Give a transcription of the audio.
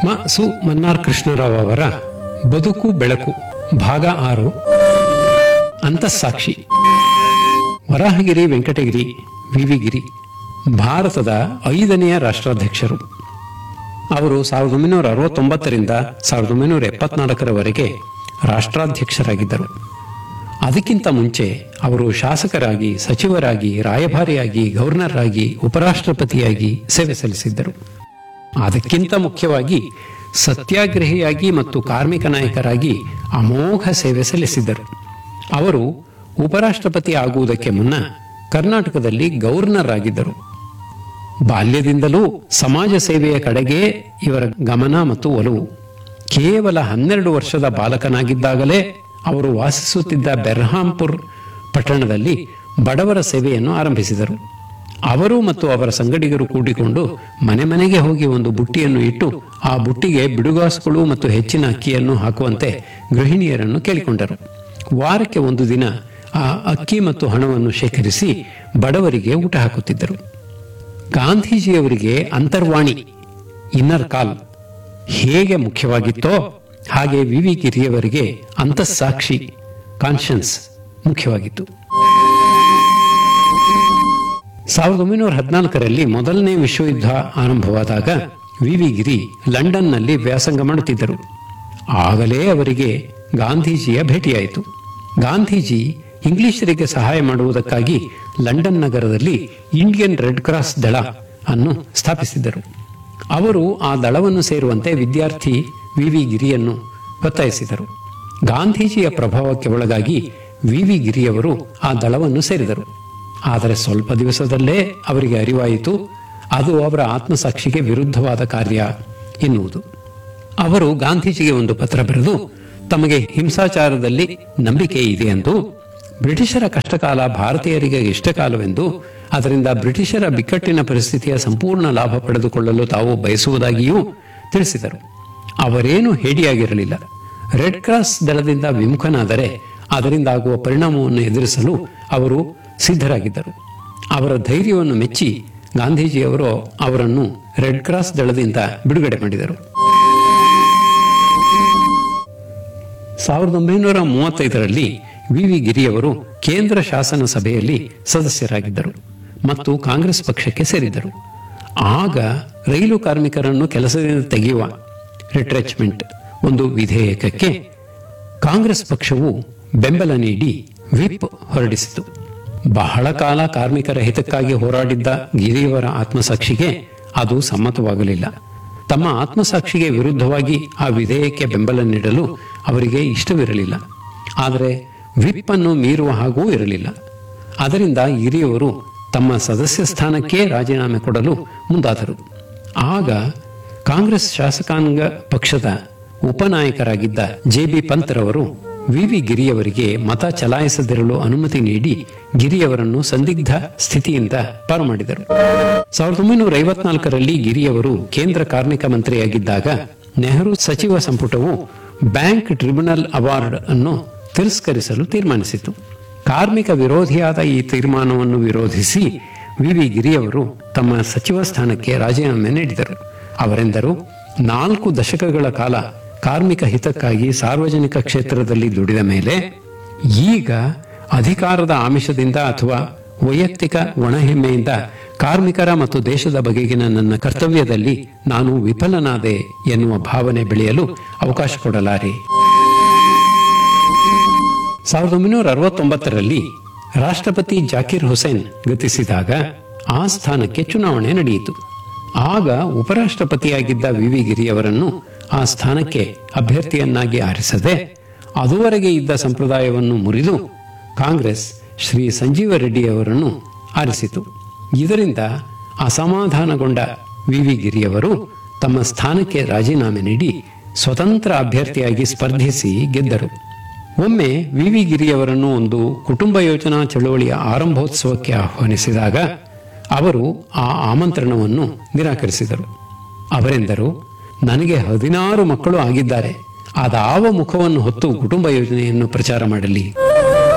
ಮ ಸು ಮನ್ನಾರ್ ಕೃಷ್ಣರಾವ್ ಅವರ ಬದುಕು ಬೆಳಕು ಭಾಗ ಆರು ಅಂತಸ್ಸಾಕ್ಷಿ ವರಾಹಗಿರಿ ವೆಂಕಟಗಿರಿ ವಿವಿಗಿರಿ ಭಾರತದ ಐದನೆಯ ರಾಷ್ಟ್ರಾಧ್ಯಕ್ಷರು ಅವರು ಸಾವಿರದ ಒಂಬೈನೂರ ಅರವತ್ತೊಂಬತ್ತರಿಂದ ಸಾವಿರದ ಒಂಬೈನೂರ ಎಪ್ಪತ್ನಾಲ್ಕರವರೆಗೆ ರಾಷ್ಟ್ರಾಧ್ಯಕ್ಷರಾಗಿದ್ದರು ಅದಕ್ಕಿಂತ ಮುಂಚೆ ಅವರು ಶಾಸಕರಾಗಿ ಸಚಿವರಾಗಿ ರಾಯಭಾರಿಯಾಗಿ ಗವರ್ನರ್ ಆಗಿ ಉಪರಾಷ್ಟ್ರಪತಿಯಾಗಿ ಸೇವೆ ಸಲ್ಲಿಸಿದ್ದರು ಅದಕ್ಕಿಂತ ಮುಖ್ಯವಾಗಿ ಸತ್ಯಾಗ್ರಹಿಯಾಗಿ ಮತ್ತು ಕಾರ್ಮಿಕ ನಾಯಕರಾಗಿ ಅಮೋಘ ಸೇವೆ ಸಲ್ಲಿಸಿದ್ದರು ಅವರು ಉಪರಾಷ್ಟ್ರಪತಿ ಆಗುವುದಕ್ಕೆ ಮುನ್ನ ಕರ್ನಾಟಕದಲ್ಲಿ ಗವರ್ನರ್ ಆಗಿದ್ದರು ಬಾಲ್ಯದಿಂದಲೂ ಸಮಾಜ ಸೇವೆಯ ಕಡೆಗೆ ಇವರ ಗಮನ ಮತ್ತು ಒಲವು ಕೇವಲ ಹನ್ನೆರಡು ವರ್ಷದ ಬಾಲಕನಾಗಿದ್ದಾಗಲೇ ಅವರು ವಾಸಿಸುತ್ತಿದ್ದ ಬೆರ್ಹಾಂಪುರ್ ಪಟ್ಟಣದಲ್ಲಿ ಬಡವರ ಸೇವೆಯನ್ನು ಆರಂಭಿಸಿದರು ಅವರು ಮತ್ತು ಅವರ ಸಂಗಡಿಗರು ಕೂಡಿಕೊಂಡು ಮನೆ ಮನೆಗೆ ಹೋಗಿ ಒಂದು ಬುಟ್ಟಿಯನ್ನು ಇಟ್ಟು ಆ ಬುಟ್ಟಿಗೆ ಬಿಡುಗಾಸುಗಳು ಮತ್ತು ಹೆಚ್ಚಿನ ಅಕ್ಕಿಯನ್ನು ಹಾಕುವಂತೆ ಗೃಹಿಣಿಯರನ್ನು ಕೇಳಿಕೊಂಡರು ವಾರಕ್ಕೆ ಒಂದು ದಿನ ಆ ಅಕ್ಕಿ ಮತ್ತು ಹಣವನ್ನು ಶೇಖರಿಸಿ ಬಡವರಿಗೆ ಊಟ ಹಾಕುತ್ತಿದ್ದರು ಗಾಂಧೀಜಿಯವರಿಗೆ ಅಂತರ್ವಾಣಿ ಇನ್ನರ್ ಕಾಲ್ ಹೇಗೆ ಮುಖ್ಯವಾಗಿತ್ತೋ ಹಾಗೆ ವಿ ವಿ ಗಿರಿಯವರಿಗೆ ಅಂತಸ್ಸಾಕ್ಷಿ ಕಾನ್ಷನ್ಸ್ ಮುಖ್ಯವಾಗಿತ್ತು ಸಾವಿರದ ಒಂಬೈನೂರ ಹದಿನಾಲ್ಕರಲ್ಲಿ ಮೊದಲನೇ ವಿಶ್ವಯುದ್ಧ ಆರಂಭವಾದಾಗ ವಿ ವಿ ಗಿರಿ ಲಂಡನ್ನಲ್ಲಿ ವ್ಯಾಸಂಗ ಮಾಡುತ್ತಿದ್ದರು ಆಗಲೇ ಅವರಿಗೆ ಗಾಂಧೀಜಿಯ ಭೇಟಿಯಾಯಿತು ಗಾಂಧೀಜಿ ಇಂಗ್ಲಿಷರಿಗೆ ಸಹಾಯ ಮಾಡುವುದಕ್ಕಾಗಿ ಲಂಡನ್ ನಗರದಲ್ಲಿ ಇಂಡಿಯನ್ ರೆಡ್ ಕ್ರಾಸ್ ದಳ ಅನ್ನು ಸ್ಥಾಪಿಸಿದ್ದರು ಅವರು ಆ ದಳವನ್ನು ಸೇರುವಂತೆ ವಿದ್ಯಾರ್ಥಿ ವಿ ವಿ ಗಿರಿಯನ್ನು ಒತ್ತಾಯಿಸಿದರು ಗಾಂಧೀಜಿಯ ಪ್ರಭಾವಕ್ಕೆ ಒಳಗಾಗಿ ವಿ ವಿ ಗಿರಿಯವರು ಆ ದಳವನ್ನು ಸೇರಿದರು ಆದರೆ ಸ್ವಲ್ಪ ದಿವಸದಲ್ಲೇ ಅವರಿಗೆ ಅರಿವಾಯಿತು ಅದು ಅವರ ಆತ್ಮಸಾಕ್ಷಿಗೆ ವಿರುದ್ಧವಾದ ಕಾರ್ಯ ಎನ್ನುವುದು ಅವರು ಗಾಂಧೀಜಿಗೆ ಒಂದು ಪತ್ರ ಬರೆದು ತಮಗೆ ಹಿಂಸಾಚಾರದಲ್ಲಿ ನಂಬಿಕೆ ಇದೆ ಎಂದು ಬ್ರಿಟಿಷರ ಕಷ್ಟಕಾಲ ಭಾರತೀಯರಿಗೆ ಇಷ್ಟಕಾಲವೆಂದು ಅದರಿಂದ ಬ್ರಿಟಿಷರ ಬಿಕ್ಕಟ್ಟಿನ ಪರಿಸ್ಥಿತಿಯ ಸಂಪೂರ್ಣ ಲಾಭ ಪಡೆದುಕೊಳ್ಳಲು ತಾವು ಬಯಸುವುದಾಗಿಯೂ ತಿಳಿಸಿದರು ಅವರೇನು ಹೇಡಿಯಾಗಿರಲಿಲ್ಲ ರೆಡ್ ಕ್ರಾಸ್ ದಳದಿಂದ ವಿಮುಖನಾದರೆ ಅದರಿಂದ ಆಗುವ ಪರಿಣಾಮವನ್ನು ಎದುರಿಸಲು ಅವರು ಸಿದ್ಧರಾಗಿದ್ದರು ಅವರ ಧೈರ್ಯವನ್ನು ಮೆಚ್ಚಿ ಗಾಂಧೀಜಿಯವರು ಅವರನ್ನು ರೆಡ್ ಕ್ರಾಸ್ ದಳದಿಂದ ಬಿಡುಗಡೆ ಮಾಡಿದರು ಸಾವಿರದ ಒಂಬೈನೂರ ಮೂವತ್ತೈದರಲ್ಲಿ ವಿ ವಿ ಗಿರಿಯವರು ಕೇಂದ್ರ ಶಾಸನ ಸಭೆಯಲ್ಲಿ ಸದಸ್ಯರಾಗಿದ್ದರು ಮತ್ತು ಕಾಂಗ್ರೆಸ್ ಪಕ್ಷಕ್ಕೆ ಸೇರಿದ್ದರು ಆಗ ರೈಲು ಕಾರ್ಮಿಕರನ್ನು ಕೆಲಸದಿಂದ ತೆಗೆಯುವ ರಿಟ್ರೆಚ್ಮೆಂಟ್ ಒಂದು ವಿಧೇಯಕಕ್ಕೆ ಕಾಂಗ್ರೆಸ್ ಪಕ್ಷವು ಬೆಂಬಲ ನೀಡಿ ವಿಪ್ ಹೊರಡಿಸಿತು ಬಹಳ ಕಾಲ ಕಾರ್ಮಿಕರ ಹಿತಕ್ಕಾಗಿ ಹೋರಾಡಿದ್ದ ಗಿರಿಯವರ ಆತ್ಮಸಾಕ್ಷಿಗೆ ಅದು ಸಮ್ಮತವಾಗಲಿಲ್ಲ ತಮ್ಮ ಆತ್ಮಸಾಕ್ಷಿಗೆ ವಿರುದ್ಧವಾಗಿ ಆ ವಿಧೇಯಕ್ಕೆ ಬೆಂಬಲ ನೀಡಲು ಅವರಿಗೆ ಇಷ್ಟವಿರಲಿಲ್ಲ ಆದರೆ ವಿಪ್ ಅನ್ನು ಮೀರುವ ಹಾಗೂ ಇರಲಿಲ್ಲ ಅದರಿಂದ ಹಿರಿಯವರು ತಮ್ಮ ಸದಸ್ಯ ಸ್ಥಾನಕ್ಕೆ ರಾಜೀನಾಮೆ ಕೊಡಲು ಮುಂದಾದರು ಆಗ ಕಾಂಗ್ರೆಸ್ ಶಾಸಕಾಂಗ ಪಕ್ಷದ ಉಪನಾಯಕರಾಗಿದ್ದ ಜೆ ಬಿ ಪಂತ್ರವರು ವಿ ವಿ ಗಿರಿಯವರಿಗೆ ಮತ ಚಲಾಯಿಸದಿರಲು ಅನುಮತಿ ನೀಡಿ ಗಿರಿಯವರನ್ನು ಸಂದಿಗ್ಧ ಸ್ಥಿತಿಯಿಂದ ಪಾರು ಮಾಡಿದರು ಸಾವಿರದ ಒಂಬೈನೂರ ಐವತ್ನಾಲ್ಕರಲ್ಲಿ ಗಿರಿಯವರು ಕೇಂದ್ರ ಕಾರ್ಮಿಕ ಮಂತ್ರಿಯಾಗಿದ್ದಾಗ ನೆಹರು ಸಚಿವ ಸಂಪುಟವು ಬ್ಯಾಂಕ್ ಟ್ರಿಬ್ಯುನಲ್ ಅವಾರ್ಡ್ ಅನ್ನು ತಿರಸ್ಕರಿಸಲು ತೀರ್ಮಾನಿಸಿತು ಕಾರ್ಮಿಕ ವಿರೋಧಿಯಾದ ಈ ತೀರ್ಮಾನವನ್ನು ವಿರೋಧಿಸಿ ವಿ ವಿ ಗಿರಿಯವರು ತಮ್ಮ ಸಚಿವ ಸ್ಥಾನಕ್ಕೆ ರಾಜೀನಾಮೆ ನೀಡಿದರು ಅವರೆಂದರು ನಾಲ್ಕು ದಶಕಗಳ ಕಾಲ ಕಾರ್ಮಿಕ ಹಿತಕ್ಕಾಗಿ ಸಾರ್ವಜನಿಕ ಕ್ಷೇತ್ರದಲ್ಲಿ ದುಡಿದ ಮೇಲೆ ಈಗ ಅಧಿಕಾರದ ಆಮಿಷದಿಂದ ಅಥವಾ ವೈಯಕ್ತಿಕ ಒಣಹೆಮ್ಮೆಯಿಂದ ಕಾರ್ಮಿಕರ ಮತ್ತು ದೇಶದ ಬಗೆಗಿನ ನನ್ನ ಕರ್ತವ್ಯದಲ್ಲಿ ನಾನು ವಿಫಲನಾದೆ ಎನ್ನುವ ಭಾವನೆ ಬೆಳೆಯಲು ಅವಕಾಶ ಕೊಡಲಾರೆ ಸಾವಿರದ ಒಂಬೈನೂರ ಅರವತ್ತೊಂಬತ್ತರಲ್ಲಿ ರಾಷ್ಟ್ರಪತಿ ಜಾಕಿರ್ ಹುಸೇನ್ ಗತಿಸಿದಾಗ ಆ ಸ್ಥಾನಕ್ಕೆ ಚುನಾವಣೆ ನಡೆಯಿತು ಆಗ ಉಪರಾಷ್ಟ್ರಪತಿಯಾಗಿದ್ದ ವಿ ವಿ ಗಿರಿಯವರನ್ನು ಆ ಸ್ಥಾನಕ್ಕೆ ಅಭ್ಯರ್ಥಿಯನ್ನಾಗಿ ಆರಿಸದೆ ಅದುವರೆಗೆ ಇದ್ದ ಸಂಪ್ರದಾಯವನ್ನು ಮುರಿದು ಕಾಂಗ್ರೆಸ್ ಶ್ರೀ ಸಂಜೀವ ರೆಡ್ಡಿಯವರನ್ನು ಆರಿಸಿತು ಇದರಿಂದ ಅಸಮಾಧಾನಗೊಂಡ ವಿ ವಿ ಗಿರಿಯವರು ತಮ್ಮ ಸ್ಥಾನಕ್ಕೆ ರಾಜೀನಾಮೆ ನೀಡಿ ಸ್ವತಂತ್ರ ಅಭ್ಯರ್ಥಿಯಾಗಿ ಸ್ಪರ್ಧಿಸಿ ಗೆದ್ದರು ಒಮ್ಮೆ ವಿ ವಿ ಗಿರಿಯವರನ್ನು ಒಂದು ಕುಟುಂಬ ಯೋಜನಾ ಚಳವಳಿಯ ಆರಂಭೋತ್ಸವಕ್ಕೆ ಆಹ್ವಾನಿಸಿದಾಗ ಅವರು ಆ ಆಮಂತ್ರಣವನ್ನು ನಿರಾಕರಿಸಿದರು ಅವರೆಂದರು ನನಗೆ ಹದಿನಾರು ಮಕ್ಕಳು ಆಗಿದ್ದಾರೆ ಅದಾವ ಮುಖವನ್ನು ಹೊತ್ತು ಕುಟುಂಬ ಯೋಜನೆಯನ್ನು ಪ್ರಚಾರ ಮಾಡಲಿ